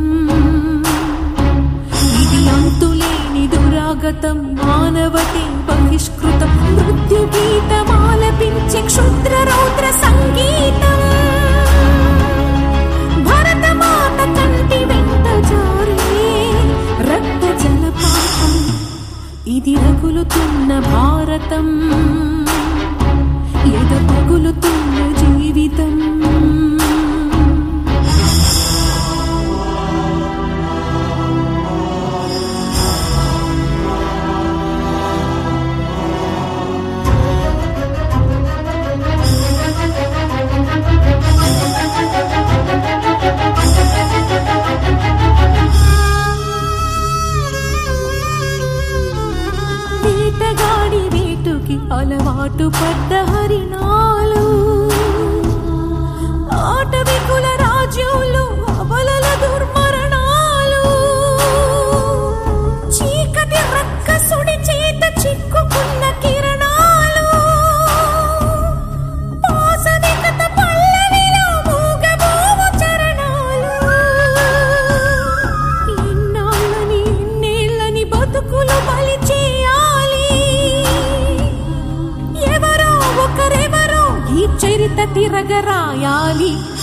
ఇది అంతులేని దురాగతం మానవతే బహిష్కృతం మృత్యు గీతమాలపించే క్షుద్ర రౌద్ర సంగీతం భరతమాత కంటి వెంట జారే రక్త జలపాతం ఇది రగులుతున్న భారతం ఎద పగులుతున్న జీవితం వేటగాడి వేటుకి అలవాటు పడ్డ హరిణాలు ఆటవికుల రాజ్యంలో అబలల దుర్మరణాలు చీకటి రక్కసుడి చేత చిక్కుకున్న కిరణాలు పాసవికత పల్లవిలో మూగబోవు చరణాలు ఇన్నాళ్ళని ఇన్నేళ్ళని బతుకులు బలి చేయాలి ఎవరో ఒకరెవరో ఈ చరిత తిరగరాయాలి